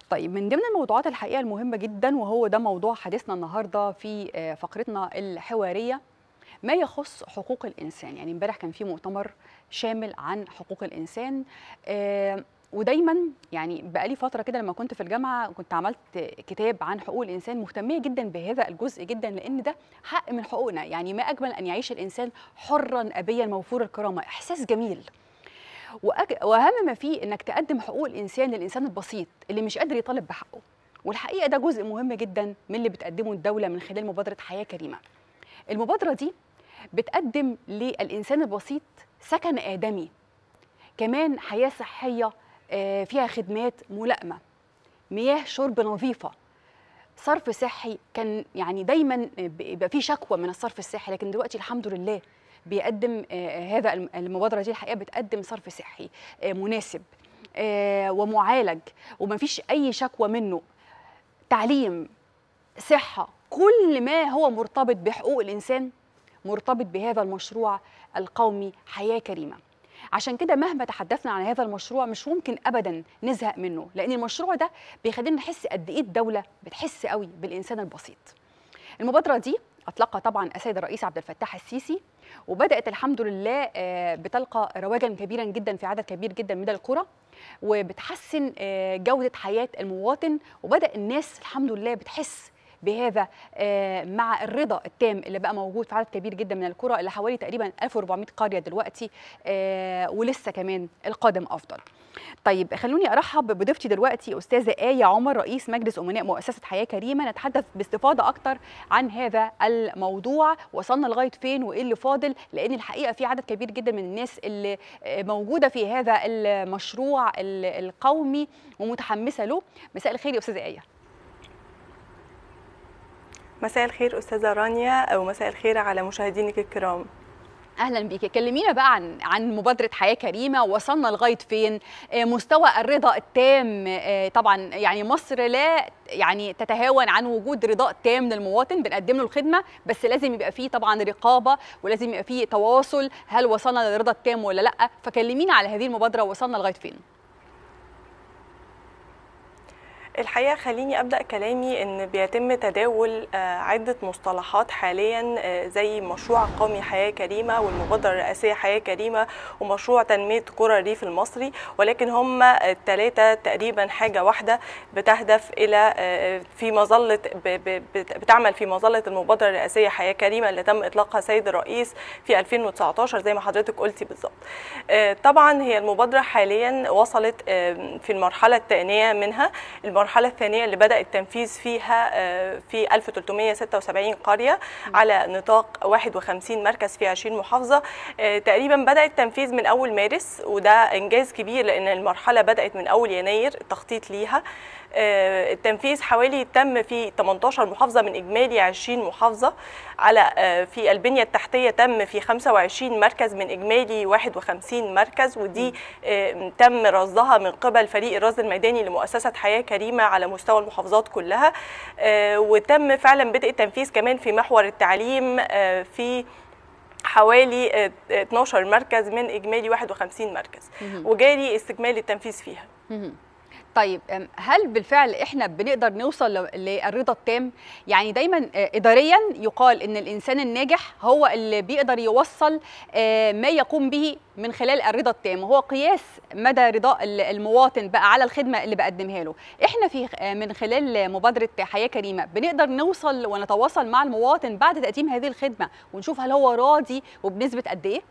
طيب من ضمن الموضوعات الحقيقه المهمه جدا وهو ده موضوع حديثنا النهارده في آه، فقرتنا الحواريه ما يخص حقوق الانسان يعني امبارح كان في مؤتمر شامل عن حقوق الانسان آه، ودايما يعني بقالي فتره كده لما كنت في الجامعه كنت عملت كتاب عن حقوق الانسان مهتميه جدا بهذا الجزء جدا لان ده حق من حقوقنا يعني ما اجمل ان يعيش الانسان حرا ابيا موفور الكرامه احساس جميل وأج... واهم ما فيه انك تقدم حقوق الانسان للانسان البسيط اللي مش قادر يطالب بحقه والحقيقه ده جزء مهم جدا من اللي بتقدمه الدوله من خلال مبادره حياه كريمه المبادره دي بتقدم للانسان البسيط سكن ادمي كمان حياه صحيه آه، فيها خدمات ملائمه مياه شرب نظيفه صرف صحي كان يعني دايما بيبقى في شكوى من الصرف الصحي لكن دلوقتي الحمد لله بيقدم آه، هذا الم- المبادره دي الحقيقه بتقدم صرف صحي آه، مناسب آه، ومعالج ومفيش اي شكوى منه تعليم صحه كل ما هو مرتبط بحقوق الانسان مرتبط بهذا المشروع القومي حياه كريمه عشان كده مهما تحدثنا عن هذا المشروع مش ممكن ابدا نزهق منه لان المشروع ده بيخلينا نحس قد ايه الدوله بتحس قوي بالانسان البسيط المبادره دي اطلقها طبعا السيد الرئيس عبد الفتاح السيسي وبدات الحمد لله آه، بتلقى رواجا كبيرا جدا في عدد كبير جدا من القرى وبتحسن آه، جوده حياه المواطن وبدا الناس الحمد لله بتحس بهذا آه، مع الرضا التام اللي بقى موجود في عدد كبير جدا من القرى اللي حوالي تقريبا 1400 قريه دلوقتي آه، ولسه كمان القادم افضل. طيب خلوني ارحب بضيفتي دلوقتي استاذه ايه عمر رئيس مجلس امناء مؤسسه حياه كريمه نتحدث باستفاضه اكتر عن هذا الموضوع وصلنا لغايه فين وايه اللي فاضل لان الحقيقه في عدد كبير جدا من الناس اللي آه، موجوده في هذا المشروع ال- القومي ومتحمسه له مساء الخير يا استاذه ايه مساء الخير أستاذة رانيا أو مساء الخير على مشاهدينك الكرام اهلا بيكي كلمينا بقى عن عن مبادره حياه كريمه وصلنا لغايه فين آه، مستوى الرضا التام آه، طبعا يعني مصر لا يعني تتهاون عن وجود رضاء تام للمواطن بنقدم له الخدمه بس لازم يبقى فيه طبعا رقابه ولازم يبقى فيه تواصل هل وصلنا للرضا التام ولا لا فكلمينا على هذه المبادره وصلنا لغايه فين الحقيقة خليني أبدأ كلامي إن بيتم تداول آه، عدة مصطلحات حاليا آه، زي مشروع قومي حياة كريمة والمبادرة الرئاسية حياة كريمة ومشروع تنمية قرى الريف المصري ولكن هم الثلاثة تقريبا حاجة واحدة بتهدف إلى آه، في مظلة ب- ب- بت- بتعمل في مظلة المبادرة الرئاسية حياة كريمة اللي تم إطلاقها سيد الرئيس في 2019 زي ما حضرتك قلتي بالظبط آه، طبعا هي المبادرة حاليا وصلت آه، في المرحلة الثانية منها المرحلة الثانية اللي بدأ التنفيذ فيها آه، في 1376 قرية على نطاق 51 مركز في 20 محافظة آه، تقريبا بدأ التنفيذ من أول مارس وده إنجاز كبير لأن المرحلة بدأت من أول يناير التخطيط ليها آه، التنفيذ حوالي تم في 18 محافظة من إجمالي 20 محافظة على آه، في البنية التحتية تم في 25 مركز من إجمالي 51 مركز ودي آه، تم رصدها من قبل فريق الرصد الميداني لمؤسسة حياة كريمة على مستوى المحافظات كلها آه، وتم فعلا بدء التنفيذ كمان في محور التعليم آه، في حوالي آه، 12 مركز من إجمالي 51 مركز وجاري استكمال التنفيذ فيها مهم. طيب أم، هل بالفعل احنا بنقدر نوصل ل- للرضا التام يعني دايما آه، اداريا يقال ان الانسان الناجح هو اللي بيقدر يوصل آه، ما يقوم به من خلال الرضا التام وهو قياس مدى رضاء ال- المواطن بقى على الخدمه اللي بقدمها له احنا في آه، من خلال مبادره حياه كريمه بنقدر نوصل ونتواصل مع المواطن بعد تقديم هذه الخدمه ونشوف هل هو راضي وبنسبه قد ايه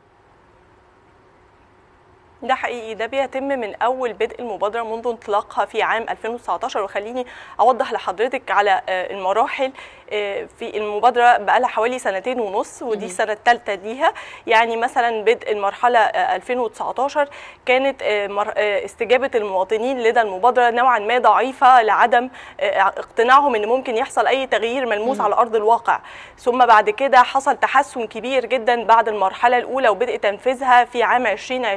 ده حقيقي ده بيتم من اول بدء المبادره منذ انطلاقها في عام 2019 وخليني اوضح لحضرتك على آه، المراحل آه، في المبادره بقى لها حوالي سنتين ونص ودي السنه الثالثه ليها يعني مثلا بدء المرحله آه، 2019 كانت آه، مر- آه، استجابه المواطنين لدى المبادره نوعا ما ضعيفه لعدم آه، اقتناعهم ان ممكن يحصل اي تغيير ملموس على ارض الواقع ثم بعد كده حصل تحسن كبير جدا بعد المرحله الاولى وبدء تنفيذها في عام 2020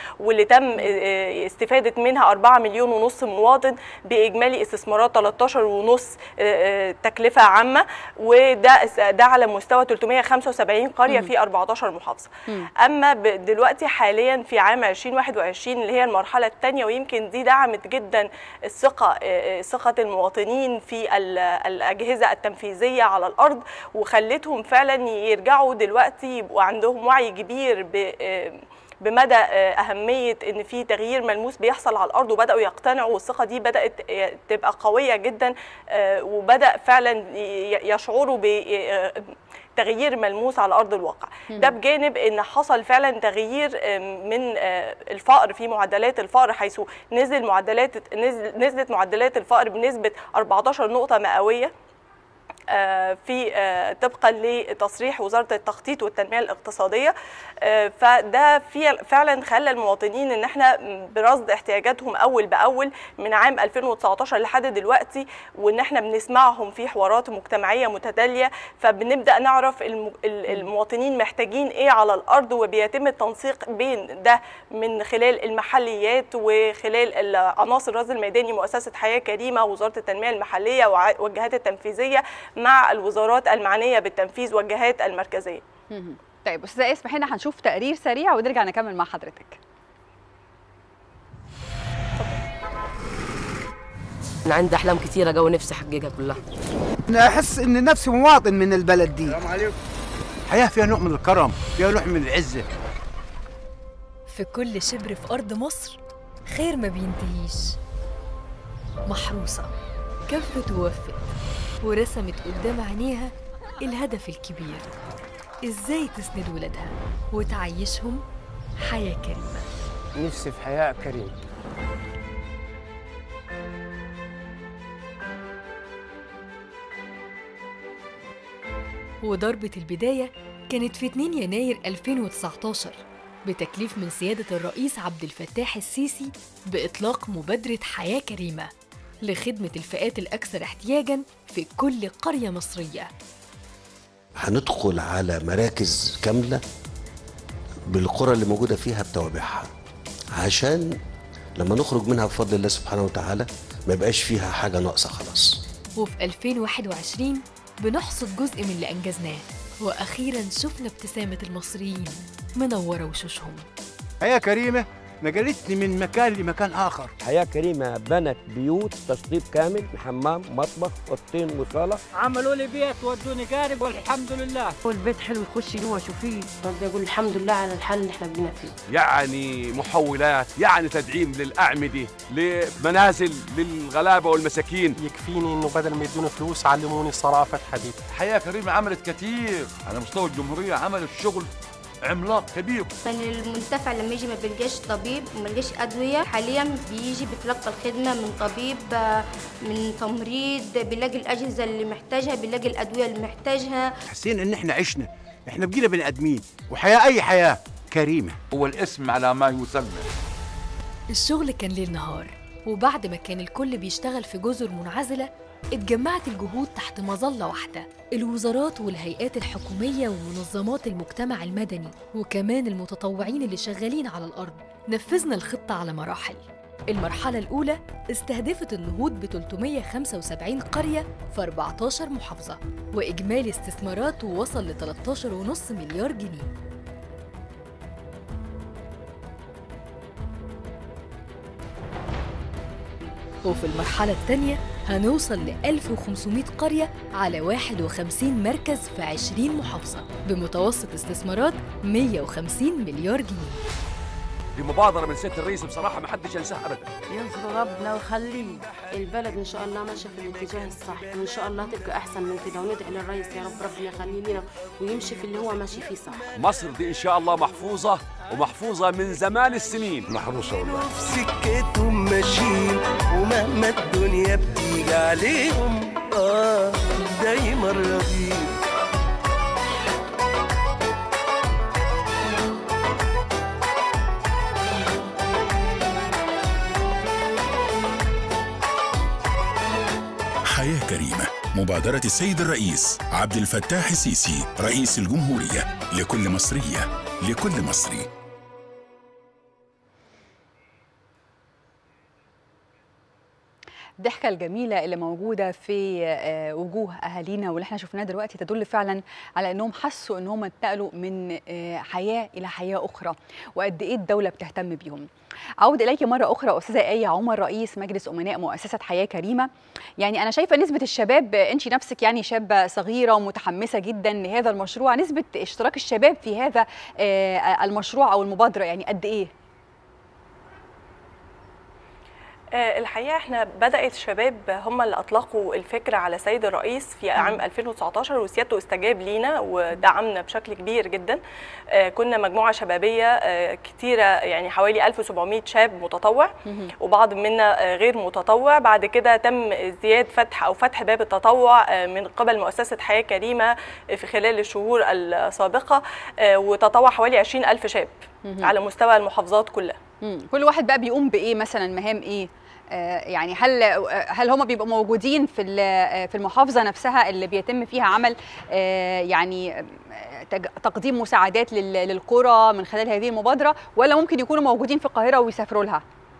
واللي تم استفادة منها 4 مليون ونص مواطن بإجمالي استثمارات 13 ونص تكلفة عامة وده ده على مستوى 375 قرية في 14 محافظة أما دلوقتي حاليا في عام 2021 اللي هي المرحلة الثانية ويمكن دي دعمت جدا الثقة ثقة المواطنين في الأجهزة التنفيذية على الأرض وخلتهم فعلا يرجعوا دلوقتي يبقوا عندهم وعي كبير ب بمدى أهمية إن في تغيير ملموس بيحصل على الأرض وبدأوا يقتنعوا والثقة دي بدأت تبقى قوية جدا وبدأ فعلا يشعروا ب تغيير ملموس على ارض الواقع ده بجانب ان حصل فعلا تغيير من الفقر في معدلات الفقر حيث نزل معدلات نزل نزلت معدلات الفقر بنسبه 14 نقطه مئويه في طبقا لتصريح وزاره التخطيط والتنميه الاقتصاديه فده في فعلا خلى المواطنين ان احنا برصد احتياجاتهم اول باول من عام 2019 لحد دلوقتي وان احنا بنسمعهم في حوارات مجتمعيه متتاليه فبنبدا نعرف المواطنين محتاجين ايه على الارض وبيتم التنسيق بين ده من خلال المحليات وخلال عناصر الرصد الميداني مؤسسه حياه كريمه وزاره التنميه المحليه والجهات التنفيذيه مع الوزارات المعنيه بالتنفيذ والجهات المركزيه. طيب استاذه اسمح لنا هنشوف تقرير سريع ونرجع نكمل مع حضرتك. انا عندي احلام كثيره قوي نفسي احققها كلها. انا احس ان نفسي مواطن من البلد دي. السلام عليكم. حياه فيها نوع من الكرم، فيها نوع من العزه. في كل شبر في ارض مصر خير ما بينتهيش. محروسه كفت ووفت ورسمت قدام عينيها الهدف الكبير ازاي تسند ولادها وتعيشهم حياة كريمة نفسي في حياة كريمة وضربة البداية كانت في 2 يناير 2019 بتكليف من سيادة الرئيس عبد الفتاح السيسي بإطلاق مبادرة حياة كريمة لخدمة الفئات الأكثر احتياجاً في كل قرية مصرية هندخل على مراكز كاملة بالقرى اللي موجودة فيها بتوابعها عشان لما نخرج منها بفضل الله سبحانه وتعالى ما يبقاش فيها حاجة ناقصة خلاص وفي 2021 بنحصد جزء من اللي أنجزناه وأخيراً شفنا ابتسامة المصريين منورة وشوشهم حياة كريمة نقلتني من مكان لمكان آخر حياة كريمة بنت بيوت تشطيب كامل حمام مطبخ اوضتين وصالة عملوا لي بيت ودوني قارب والحمد لله والبيت حلو يخش جوا شوفيه بدي اقول الحمد لله على الحل اللي احنا بقينا فيه يعني محولات يعني تدعيم للأعمدة لمنازل للغلابة والمساكين يكفيني انه بدل ما يدوني فلوس علموني صرافة حديد حياة كريمة عملت كتير على مستوى الجمهورية عملت شغل عملاق كبير من المنتفع لما يجي ما بيلقاش طبيب وما بيلقاش ادويه حاليا بيجي بيتلقى الخدمه من طبيب من تمريض بيلاقي الاجهزه اللي محتاجها بيلاقي الادويه اللي محتاجها حاسين ان احنا عشنا احنا بقينا بني ادمين وحياه اي حياه كريمه هو الاسم على ما يسمى الشغل كان ليل نهار وبعد ما كان الكل بيشتغل في جزر منعزله اتجمعت الجهود تحت مظلة واحدة الوزارات والهيئات الحكومية ومنظمات المجتمع المدني وكمان المتطوعين اللي شغالين على الأرض نفذنا الخطة على مراحل المرحلة الأولى استهدفت النهوض ب 375 قرية في 14 محافظة وإجمالي استثماراته وصل ل 13.5 مليار جنيه وفي المرحلة الثانية هنوصل ل 1500 قرية على 51 مركز في 20 محافظة بمتوسط استثمارات 150 مليار جنيه دي مبادرة من سيادة الرئيس بصراحة ما حدش ينساها أبدا ينصر ربنا ويخليه البلد إن شاء الله ماشية في الاتجاه الصح وإن شاء الله تبقى أحسن من كده وندعي للرئيس يا رب ربنا يخليه لنا ويمشي في اللي هو ماشي فيه صح مصر دي إن شاء الله محفوظة ومحفوظة من زمان السنين محروسة والله في سكتهم ماشيين ومهما الدنيا بتيجي عليهم آه دايما راضيين حياة كريمة مبادرة السيد الرئيس عبد الفتاح السيسي رئيس الجمهورية لكل مصرية لكل مصري الضحكه الجميله اللي موجوده في آه، وجوه اهالينا واللي احنا شفناها دلوقتي تدل فعلا على انهم حسوا انهم انتقلوا من آه، حياه الى حياه اخرى وقد ايه الدوله بتهتم بيهم عود اليك مره اخرى استاذه ايه عمر رئيس مجلس امناء مؤسسه حياه كريمه يعني انا شايفه نسبه الشباب انت نفسك يعني شابه صغيره ومتحمسه جدا لهذا المشروع نسبه اشتراك الشباب في هذا آه، المشروع او المبادره يعني قد ايه آه، الحقيقه احنا بدات الشباب هم اللي اطلقوا الفكره على سيد الرئيس في عام 2019 وسيادته استجاب لينا ودعمنا بشكل كبير جدا آه، كنا مجموعه شبابيه آه، كتيره يعني حوالي 1700 شاب متطوع وبعض منا آه، غير متطوع بعد كده تم ازدياد فتح او فتح باب التطوع آه، من قبل مؤسسه حياه كريمه في خلال الشهور السابقه آه، وتطوع حوالي 20 ألف شاب مهم. على مستوى المحافظات كلها مم. كل واحد بقى بيقوم بايه مثلا مهام ايه آه، يعني هل هل هم بيبقوا موجودين في ال- في المحافظه نفسها اللي بيتم فيها عمل آه، يعني آه، تج- تقديم مساعدات لل- للقرى من خلال هذه المبادره ولا ممكن يكونوا موجودين في القاهره ويسافروا لها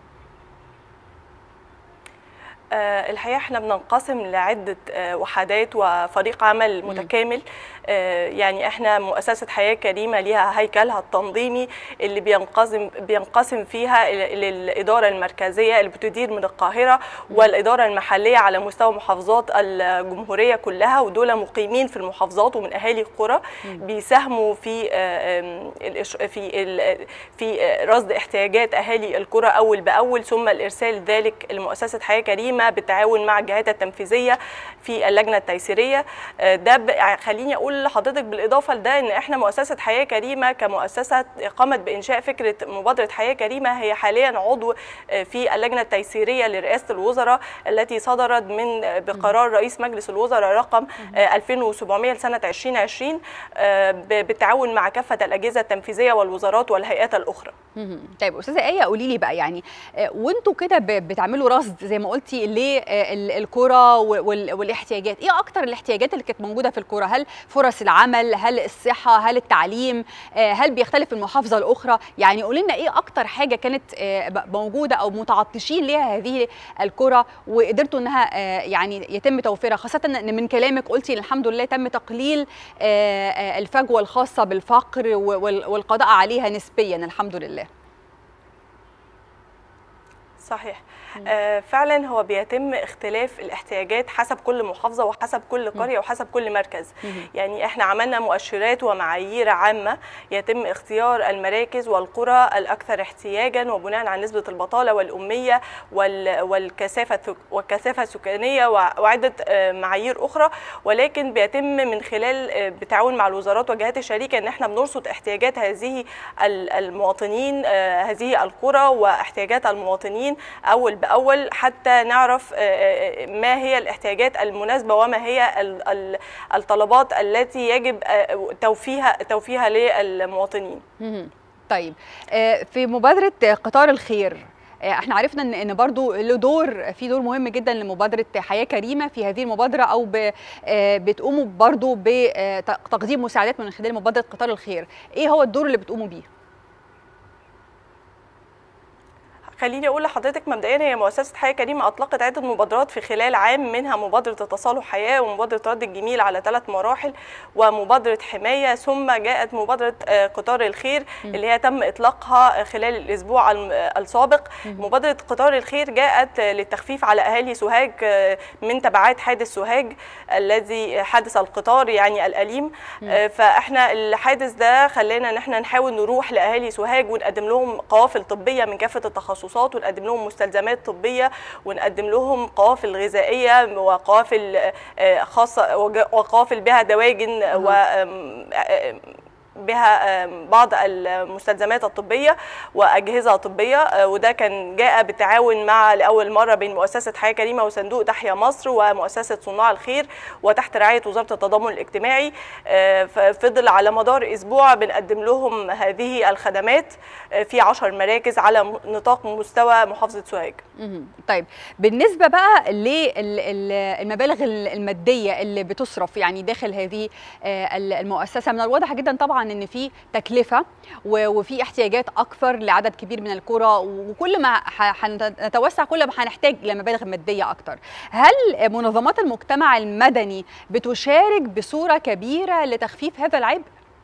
آه، الحقيقه احنا بننقسم لعده آه، وحدات وفريق عمل متكامل آه، يعني احنا مؤسسه حياه كريمه ليها هيكلها التنظيمي اللي بينقسم بينقسم فيها ال- للاداره المركزيه اللي بتدير من القاهره والاداره المحليه على مستوى محافظات الجمهوريه كلها ودول مقيمين في المحافظات ومن اهالي القرى بيساهموا في آه، آم، الإش- في ال- في آه، رصد احتياجات اهالي القرى اول باول ثم الارسال ذلك لمؤسسه حياه كريمه بالتعاون مع الجهات التنفيذيه في اللجنه التيسيريه آه، ده ب- يعني خليني اقول لحضرتك بالاضافه لده ان احنا مؤسسه حياه كريمه كمؤسسه قامت بانشاء فكره مبادره حياه كريمه هي حاليا عضو آه، في اللجنه التيسيريه لرئاسه الوزراء التي صدرت من آه، بقرار رئيس مجلس الوزراء رقم آه، 2700 لسنه 2020 آه، ب- بالتعاون مع كافه الاجهزه التنفيذيه والوزارات والهيئات الاخرى مهم. طيب استاذه ايه قولي لي بقى يعني آه، وانتوا كده ب- بتعملوا رصد زي ما قلتي للقرى والاحتياجات ايه اكتر الاحتياجات اللي كانت موجوده في القرى هل فرص العمل هل الصحه هل التعليم آه، هل بيختلف المحافظه الاخرى يعني قولي لنا ايه اكتر حاجه كانت آه، ب- موجوده او متعطشين ليها هذه القرى وقدرتوا انها آه، يعني يتم توفيرها خاصه ان من كلامك قلتي إن الحمد لله تم تقليل آه، آه، الفجوه الخاصه بالفقر و- وال- والقضاء عليها نسبيا الحمد لله صحيح آه فعلا هو بيتم اختلاف الاحتياجات حسب كل محافظه وحسب كل قريه وحسب كل مركز يعني احنا عملنا مؤشرات ومعايير عامه يتم اختيار المراكز والقرى الاكثر احتياجا وبناء على نسبه البطاله والاميه وال- والكثافه والكثافه السكانيه وع- وعده آه، معايير اخرى ولكن بيتم من خلال آه، بالتعاون مع الوزارات والجهات الشريكه ان احنا بنرصد احتياجات هذه ال- المواطنين آه، هذه القرى واحتياجات المواطنين اول باول حتى نعرف آه، آه، ما هي الاحتياجات المناسبه وما هي ال- ال- الطلبات التي يجب آه، توفيها توفيها للمواطنين مهم. طيب آه، في مبادره قطار الخير آه، احنا عرفنا ان ان برضو له دور في دور مهم جدا لمبادره حياه كريمه في هذه المبادره او ب- آه، بتقوموا برضو بتقديم مساعدات من خلال مبادره قطار الخير ايه هو الدور اللي بتقوموا بيه خليني اقول لحضرتك مبدئيا هي مؤسسه حياه كريمه اطلقت عده مبادرات في خلال عام منها مبادره تصالح حياه ومبادره رد الجميل على ثلاث مراحل ومبادره حمايه ثم جاءت مبادره آه، قطار الخير اللي هي تم اطلاقها خلال الاسبوع الم- آه، السابق مبادره قطار الخير جاءت آه، للتخفيف على اهالي سوهاج آه، من تبعات حادث سوهاج الذي حدث القطار يعني الاليم آه، فاحنا الحادث ده خلانا ان احنا نحاول نروح لاهالي سوهاج ونقدم لهم قوافل طبيه من كافه التخصصات ونقدم لهم مستلزمات طبيه ونقدم لهم قوافل غذائيه وقوافل آه، خاصه وج- وقوافل بها دواجن و آم، آم، بها آم، بعض المستلزمات الطبيه واجهزه طبيه آه، وده كان جاء بالتعاون مع لاول مره بين مؤسسه حياه كريمه وصندوق تحيا مصر ومؤسسه صناع الخير وتحت رعايه وزاره التضامن الاجتماعي آه، ففضل على مدار اسبوع بنقدم لهم هذه الخدمات آه، في 10 مراكز على م- نطاق مستوى محافظه سوهاج مهم. طيب بالنسبه بقى للمبالغ الماديه اللي بتصرف يعني داخل هذه آه، المؤسسه من الواضح جدا طبعا عن ان في تكلفه و- وفي احتياجات اكثر لعدد كبير من القرى وكل ما ح- هنتوسع كل ما هنحتاج لمبالغ ماديه اكثر هل منظمات المجتمع المدني بتشارك بصوره كبيره لتخفيف هذا العبء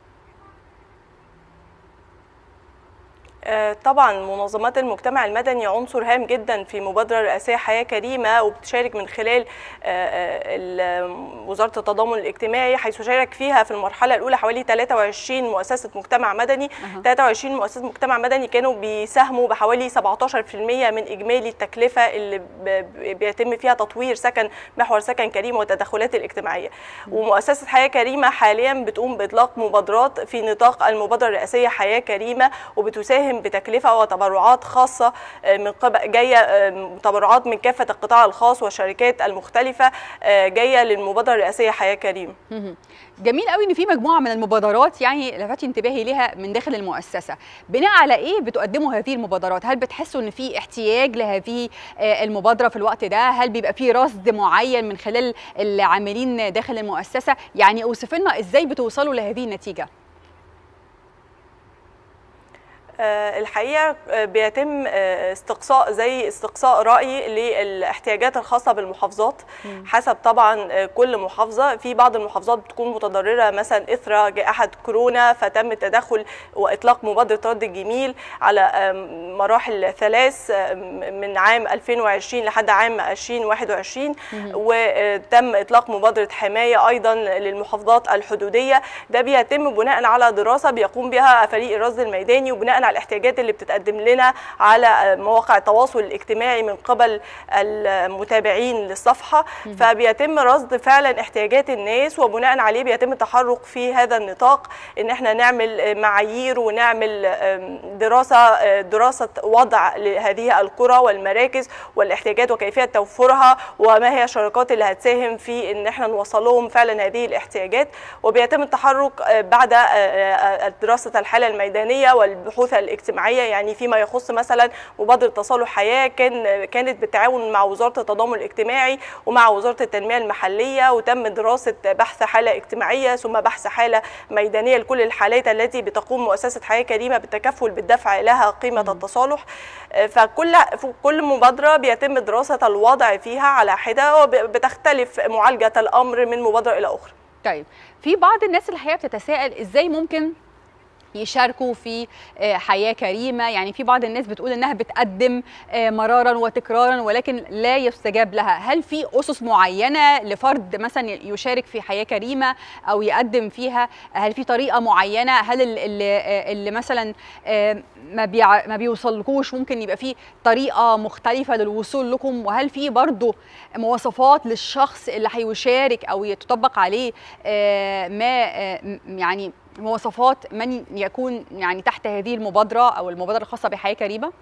آه، طبعا منظمات المجتمع المدني عنصر هام جدا في مبادرة رئاسية حياة كريمة وبتشارك من خلال آه، آه، ال- وزارة التضامن الاجتماعي حيث شارك فيها في المرحلة الأولى حوالي 23 مؤسسة مجتمع مدني 23 مؤسسة مجتمع مدني كانوا بيساهموا بحوالي 17% من إجمالي التكلفة اللي ب- ب- بيتم فيها تطوير سكن محور سكن كريم والتدخلات الاجتماعية ومؤسسة حياة كريمة حاليا بتقوم بإطلاق مبادرات في نطاق المبادرة الرئاسية حياة كريمة وبتساهم بتكلفة وتبرعات خاصة آه، من قبل جاية آه، تبرعات من كافة القطاع الخاص والشركات المختلفة آه، جاية للمبادرة الرئاسية حياة كريم مهم. جميل قوي ان في مجموعه من المبادرات يعني لفت انتباهي ليها من داخل المؤسسه بناء على ايه بتقدموا هذه المبادرات هل بتحسوا ان في احتياج لهذه آه، المبادره في الوقت ده هل بيبقى في رصد معين من خلال العاملين داخل المؤسسه يعني اوصف لنا ازاي بتوصلوا لهذه النتيجه آه، الحقيقه آه، بيتم آه، استقصاء زي استقصاء راي للاحتياجات الخاصه بالمحافظات حسب طبعا آه، كل محافظه في بعض المحافظات بتكون متضرره مثلا اثر جائحه كورونا فتم التدخل واطلاق مبادره رد الجميل على آم، مراحل ثلاث آم، من عام 2020 لحد عام 2021 وتم اطلاق مبادره حمايه ايضا للمحافظات الحدوديه ده بيتم بناء على دراسه بيقوم بها فريق الرصد الميداني وبناء على الاحتياجات اللي بتتقدم لنا على مواقع التواصل الاجتماعي من قبل المتابعين للصفحه فبيتم رصد فعلا احتياجات الناس وبناء عليه بيتم التحرك في هذا النطاق ان احنا نعمل معايير ونعمل دراسه دراسه وضع لهذه القرى والمراكز والاحتياجات وكيفيه توفرها وما هي الشركات اللي هتساهم في ان احنا نوصل لهم فعلا هذه الاحتياجات وبيتم التحرك بعد دراسه الحاله الميدانيه والبحوث الاجتماعيه يعني فيما يخص مثلا مبادره تصالح حياه كان كانت بالتعاون مع وزاره التضامن الاجتماعي ومع وزاره التنميه المحليه وتم دراسه بحث حاله اجتماعيه ثم بحث حاله ميدانيه لكل الحالات التي بتقوم مؤسسه حياه كريمه بالتكفل بالدفع لها قيمه التصالح فكل كل مبادره بيتم دراسه الوضع فيها على حده وبتختلف معالجه الامر من مبادره الى اخرى طيب في بعض الناس الحقيقه بتتساءل ازاي ممكن يشاركوا في حياه كريمه يعني في بعض الناس بتقول انها بتقدم مرارا وتكرارا ولكن لا يستجاب لها هل في اسس معينه لفرد مثلا يشارك في حياه كريمه او يقدم فيها هل في طريقه معينه هل اللي, اللي مثلا ما بيع ما بيوصلكوش ممكن يبقى في طريقه مختلفه للوصول لكم وهل في برضه مواصفات للشخص اللي هيشارك او يتطبق عليه ما يعني مواصفات من يكون يعني تحت هذه المبادرة أو المبادرة الخاصة بحياة كريمة؟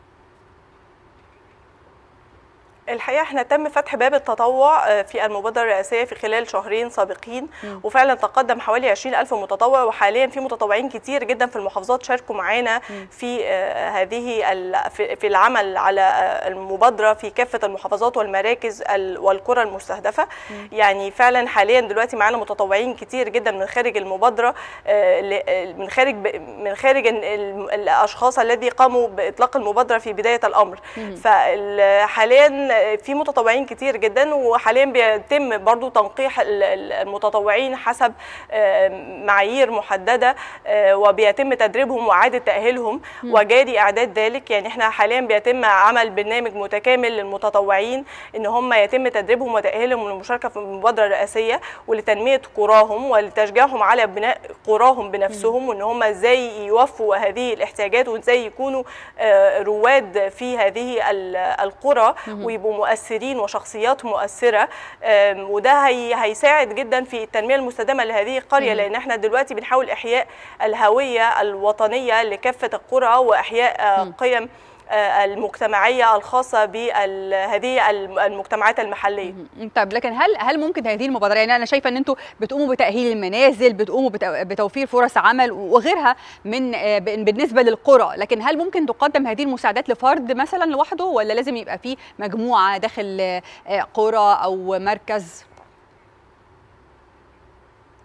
الحقيقه احنا تم فتح باب التطوع في المبادره الرئاسيه في خلال شهرين سابقين م. وفعلا تقدم حوالي 20 ألف متطوع وحاليا في متطوعين كتير جدا في المحافظات شاركوا معانا في هذه في العمل على المبادره في كافه المحافظات والمراكز والقرى المستهدفه م. يعني فعلا حاليا دلوقتي معانا متطوعين كتير جدا من خارج المبادره من خارج من خارج الاشخاص الذي قاموا باطلاق المبادره في بدايه الامر فحاليا في متطوعين كتير جدا وحاليا بيتم برضو تنقيح المتطوعين حسب معايير محدده وبيتم تدريبهم واعاده تاهيلهم وجاري اعداد ذلك يعني احنا حاليا بيتم عمل برنامج متكامل للمتطوعين ان هم يتم تدريبهم وتاهيلهم للمشاركه في المبادره الرئاسيه ولتنميه قراهم ولتشجيعهم على بناء قراهم بنفسهم وان هم ازاي يوفوا هذه الاحتياجات وازاي يكونوا رواد في هذه القرى ويبقوا مؤثرين وشخصيات مؤثره وده هي هيساعد جدا في التنميه المستدامه لهذه القريه لان احنا دلوقتي بنحاول احياء الهويه الوطنيه لكافه القرى واحياء قيم المجتمعيه الخاصه بهذه المجتمعات المحليه. طب لكن هل هل ممكن هذه المبادره يعني انا شايفه ان انتم بتقوموا بتاهيل المنازل، بتقوموا بتوفير فرص عمل وغيرها من بالنسبه للقرى، لكن هل ممكن تقدم هذه المساعدات لفرد مثلا لوحده ولا لازم يبقى في مجموعه داخل قرى او مركز؟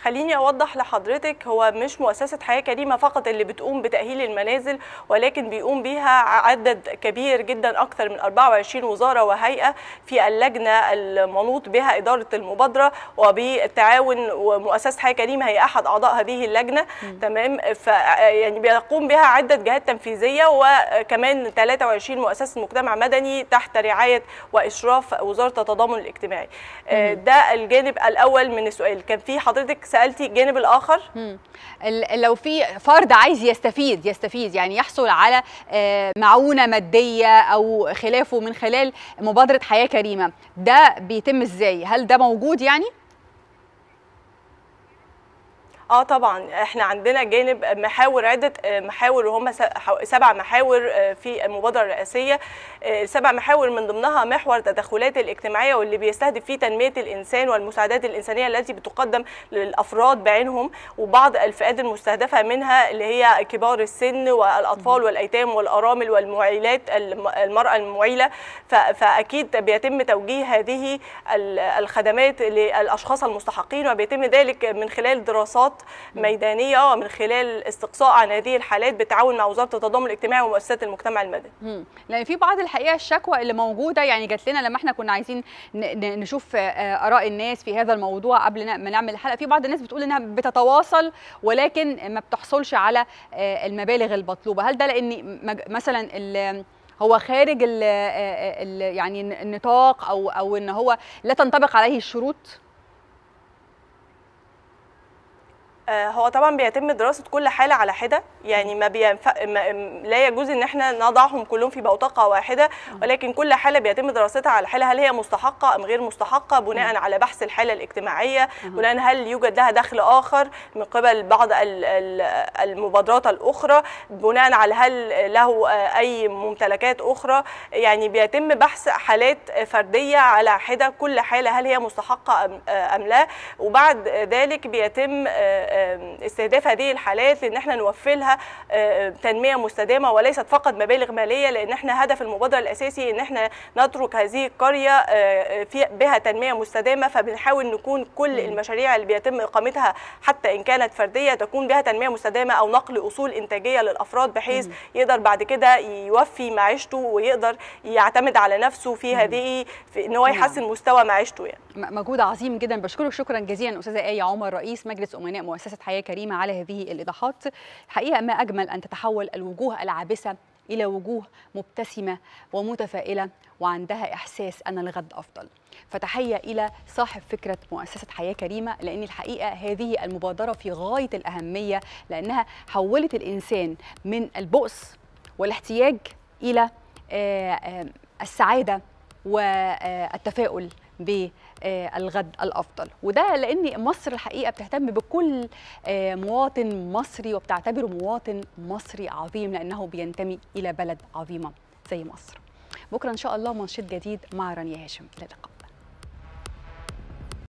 خليني اوضح لحضرتك هو مش مؤسسه حياه كريمه فقط اللي بتقوم بتاهيل المنازل ولكن بيقوم بيها عدد كبير جدا اكثر من 24 وزاره وهيئه في اللجنه المنوط بها اداره المبادره وبالتعاون ومؤسسه حياه كريمه هي احد اعضاء هذه اللجنه تمام ف يعني بيقوم بها عده جهات تنفيذيه وكمان 23 مؤسسه مجتمع مدني تحت رعايه واشراف وزاره التضامن الاجتماعي آه، ده الجانب الاول من السؤال كان في حضرتك سالتي الجانب الاخر مم. ال- لو في فرد عايز يستفيد يستفيد يعني يحصل على آه، معونة مادية أو خلافه من خلال مبادرة حياة كريمة ده بيتم إزاي؟ هل ده موجود يعني؟ اه طبعا احنا عندنا جانب محاور عده محاور وهم سبع محاور في المبادره الرئاسيه سبع محاور من ضمنها محور التدخلات الاجتماعيه واللي بيستهدف فيه تنميه الانسان والمساعدات الانسانيه التي بتقدم للافراد بعينهم وبعض الفئات المستهدفه منها اللي هي كبار السن والاطفال والايتام والارامل والمعيلات المراه المعيله فاكيد بيتم توجيه هذه الخدمات للاشخاص المستحقين وبيتم ذلك من خلال دراسات ميدانيه ومن خلال استقصاء عن هذه الحالات بالتعاون مع وزاره التضامن الاجتماعي ومؤسسات المجتمع المدني. مم. لان في بعض الحقيقه الشكوى اللي موجوده يعني جات لنا لما احنا كنا عايزين ن- نشوف آه، اراء الناس في هذا الموضوع قبل ما نعمل الحلقه في بعض الناس بتقول انها بتتواصل ولكن ما بتحصلش على آه، المبالغ المطلوبه هل ده لان مج- مثلا ال- هو خارج ال ال يعني النطاق او او ان هو لا تنطبق عليه الشروط آه، هو طبعا بيتم دراسه كل حاله على حده يعني ما, بينفع ما لا يجوز ان احنا نضعهم كلهم في بوتقه واحده ولكن كل حاله بيتم دراستها على حاله هل هي مستحقه ام غير مستحقه بناء على بحث الحاله الاجتماعيه بناء هل يوجد لها دخل اخر من قبل بعض ال- ال- المبادرات الاخرى بناء على هل له آه، اي ممتلكات اخرى يعني بيتم بحث حالات فرديه على حده كل حاله هل هي مستحقه ام آه، أم لا وبعد ذلك بيتم آه، آه، استهداف هذه الحالات لان احنا نوفر لها آه، تنميه مستدامه وليست فقط مبالغ ماليه لان احنا هدف المبادره الاساسي ان احنا نترك هذه القريه آه، في بها تنميه مستدامه فبنحاول نكون كل المشاريع اللي بيتم اقامتها حتى ان كانت فرديه تكون بها تنميه مستدامه او نقل اصول انتاجيه للافراد بحيث يقدر بعد كده يوفي معيشته ويقدر يعتمد على نفسه في هذه في ان هو نعم. يحسن مستوى معيشته يعني م- مجهود عظيم جدا بشكرك شكرا جزيلا استاذه ايه عمر رئيس مجلس امناء مؤسسه حياه كريمه على هذه الايضاحات الحقيقه ما اجمل ان تتحول الوجوه العابسه الى وجوه مبتسمه ومتفائله وعندها احساس ان الغد افضل فتحيه الى صاحب فكره مؤسسه حياه كريمه لان الحقيقه هذه المبادره في غايه الاهميه لانها حولت الانسان من البؤس والاحتياج الى آه، آه، السعاده والتفاؤل بالغد الافضل وده لان مصر الحقيقه بتهتم بكل آه، مواطن مصري وبتعتبره مواطن مصري عظيم لانه بينتمي الى بلد عظيمه زي مصر بكره ان شاء الله منشط جديد مع رانيا هاشم الى اللقاء